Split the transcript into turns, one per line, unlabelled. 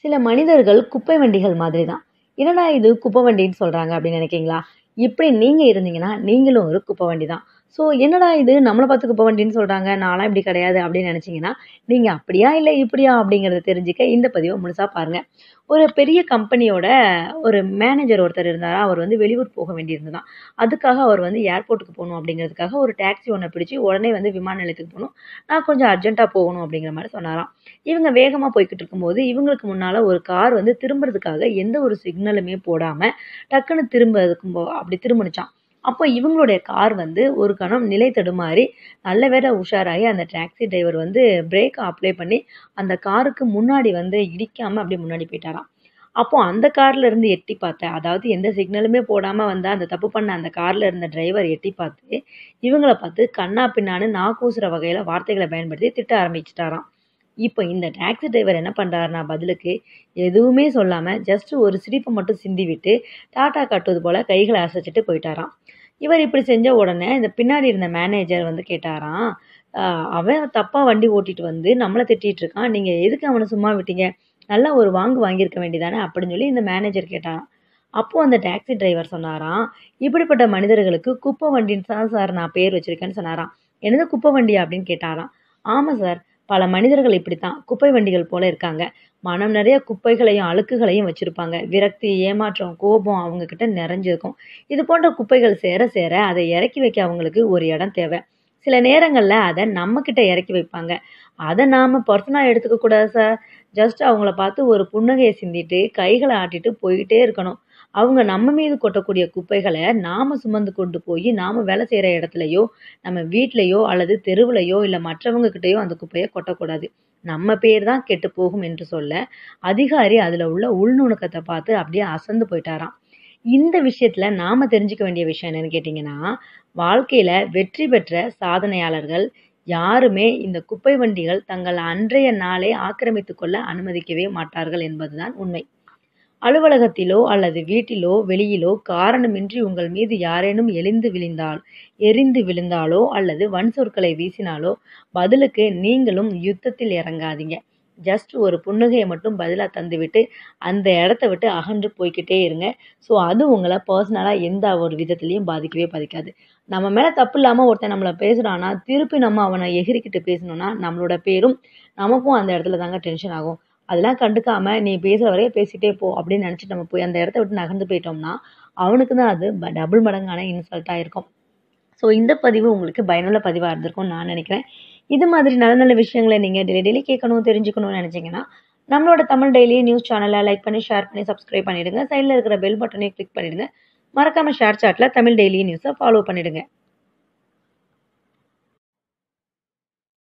சில மனிதர்கள் குப்பை வண்டிகள் மாதிரி தான் என்னடா இது குப்பை வண்டின்னு சொல்கிறாங்க அப்படின்னு நினைக்கிங்களா இப்படி நீங்கள் இருந்தீங்கன்னா நீங்களும் ஒரு குப்பை வண்டி தான் ஸோ என்னடா இது நம்மளை பார்த்து குப்பை வண்டின்னு சொல்கிறாங்க நான்லாம் இப்படி கிடையாது அப்படின்னு நினச்சிங்கன்னா நீங்கள் அப்படியா இல்லை இப்படியா அப்படிங்கிறத தெரிஞ்சுக்க இந்த பதிவை முழுசாக பாருங்கள் ஒரு பெரிய கம்பெனியோட ஒரு மேனேஜர் ஒருத்தர் இருந்தாரா அவர் வந்து வெளியூர் போக வேண்டியிருந்ததாம் அதுக்காக அவர் வந்து ஏர்போர்ட்டுக்கு போகணும் அப்படிங்கிறதுக்காக ஒரு டாக்ஸி ஒன்றை பிடிச்சி உடனே வந்து விமான நிலையத்துக்கு போகணும் நான் கொஞ்சம் அர்ஜென்ட்டாக போகணும் அப்படிங்கிற மாதிரி சொன்னாராம் இவங்க வேகமாக போய்கிட்டு இருக்கும்போது இவங்களுக்கு முன்னால் ஒரு கார் வந்து திரும்புறதுக்காக எந்த ஒரு சிக்னலுமே போடாமல் டக்குன்னு திரும்புறதுக்கு போ- அப்படி திரும்பினுச்சான் அப்போ இவங்களுடைய கார் வந்து ஒரு கணம் நிலை தடுமாறி நல்ல வேளை உஷாராகி அந்த டாக்ஸி டிரைவர் வந்து பிரேக் அப்ளை பண்ணி அந்த காருக்கு முன்னாடி வந்து இடிக்காமல் அப்படியே முன்னாடி போயிட்டாராம் அப்போ அந்த கார்ல இருந்து எட்டி பார்த்தேன் அதாவது எந்த சிக்னலுமே போடாமல் வந்த அந்த தப்பு பண்ண அந்த கார்ல இருந்த டிரைவர் எட்டி பார்த்து இவங்கள பார்த்து கண்ணா பின்னான்னு நாக்கூசுற வகையில் வார்த்தைகளை பயன்படுத்தி திட்ட ஆரம்பிச்சிட்டாராம் இப்போ இந்த டாக்ஸி டிரைவர் என்ன பண்ணுறாருனா பதிலுக்கு எதுவுமே சொல்லாமல் ஜஸ்ட் ஒரு சிரிப்பை மட்டும் சிந்தி விட்டு டாட்டா காட்டுவது போல் கைகளை அசைச்சிட்டு போயிட்டாராம் இவர் இப்படி செஞ்ச உடனே இந்த பின்னாடி இருந்த மேனேஜர் வந்து கேட்டாராம் "ஆஹ் அவன் தப்பாக வண்டி ஓட்டிட்டு வந்து நம்மளை திட்டிட்டு இருக்கான் நீங்கள் எதுக்கு அவனை சும்மா விட்டீங்க நல்லா ஒரு வாங்கு வாங்கியிருக்க வேண்டியதானே அப்படின்னு சொல்லி இந்த மேனேஜர் கேட்டாராம் அப்போது அந்த டாக்ஸி டிரைவர் சொன்னாராம் இப்படிப்பட்ட மனிதர்களுக்கு குப்பை வண்டின்னு தான் சார் நான் பேர் வச்சிருக்கேன்னு சொன்னாராம் என்னது குப்பை வண்டியா அப்படின்னு கேட்டாராம் ஆமாம் சார் பல மனிதர்கள் இப்படித்தான் குப்பை வண்டிகள் போல இருக்காங்க மனம் நிறைய குப்பைகளையும் அழுக்குகளையும் வச்சிருப்பாங்க விரக்தி ஏமாற்றம் கோபம் அவங்க கிட்ட நிறைஞ்சிருக்கும் இது போன்ற குப்பைகள் சேர சேர அதை இறக்கி வைக்க அவங்களுக்கு ஒரு இடம் தேவை சில நேரங்களில் அதை நம்ம கிட்ட இறக்கி வைப்பாங்க அதை நாம் பர்சனலாக எடுத்துக்க கூடாது சார் ஜஸ்ட் அவங்கள பார்த்து ஒரு புன்னகையை சிந்திட்டு கைகளை ஆட்டிட்டு போய்கிட்டே இருக்கணும் அவங்க நம்ம மீது கொட்டக்கூடிய குப்பைகளை நாம சுமந்து கொண்டு போய் நாம வேலை செய்கிற இடத்துலையோ நம்ம வீட்லேயோ அல்லது தெருவுலையோ இல்லை மற்றவங்க கிட்டயோ அந்த குப்பையை கொட்டக்கூடாது நம்ம பேர் தான் கெட்டு போகும் என்று சொல்ல அதிகாரி அதில் உள்ள உள்நுணுக்கத்தை பார்த்து அப்படியே அசந்து போயிட்டாராம் இந்த விஷயத்துல நாம தெரிஞ்சுக்க வேண்டிய விஷயம் என்னன்னு கேட்டிங்கன்னா வாழ்க்கையில வெற்றி பெற்ற சாதனையாளர்கள் யாருமே இந்த குப்பை வண்டிகள் தங்கள் அன்றைய நாளை ஆக்கிரமித்து கொள்ள அனுமதிக்கவே மாட்டார்கள் என்பதுதான் உண்மை அலுவலகத்திலோ அல்லது வீட்டிலோ வெளியிலோ காரணமின்றி உங்கள் மீது யாரேனும் எழுந்து விழுந்தால் எரிந்து விழுந்தாலோ அல்லது வன் சொற்களை வீசினாலோ பதிலுக்கு நீங்களும் யுத்தத்தில் இறங்காதீங்க ஜஸ்ட் ஒரு புன்னகையை மட்டும் பதிலாக தந்துவிட்டு அந்த இடத்த விட்டு அகன்று போய்க்கிட்டே இருங்க ஸோ அது உங்களை பர்சனலாக எந்த ஒரு விதத்துலேயும் பாதிக்கவே பாதிக்காது நம்ம மேலே தப்பு இல்லாமல் ஒருத்தன் நம்மளை பேசுகிறான்னா திருப்பி நம்ம அவனை எகிரிக்கிட்டு பேசணும்னா நம்மளோட பேரும் நமக்கும் அந்த இடத்துல தாங்க டென்ஷன் ஆகும் அதெல்லாம் கண்டுக்காம நீ பேசுகிற வரைய பேசிட்டே போ அப்படின்னு நினச்சிட்டு நம்ம போய் அந்த இடத்த விட்டு நகர்ந்து போயிட்டோம்னா அவனுக்கு தான் அது டபுள் மடங்கான இன்சல்ட்டாக இருக்கும் ஸோ இந்த பதிவு உங்களுக்கு பயனுள்ள பதிவாக இருந்திருக்கும்னு நான் நினைக்கிறேன் இது மாதிரி நல்ல நல்ல விஷயங்களை நீங்கள் டெய்லி டெய்லி கேட்கணும் தெரிஞ்சுக்கணும்னு நினச்சிங்கன்னா நம்மளோட தமிழ் டெய்லி நியூஸ் சேனலை லைக் பண்ணி ஷேர் பண்ணி சப்ஸ்கிரைப் பண்ணிடுங்க சைடில் இருக்கிற பெல் பட்டனையும் கிளிக் பண்ணிடுங்க மறக்காமல் ஷேர் சாட்டில் தமிழ் டெய்லி நியூஸை ஃபாலோ பண்ணிடுங்க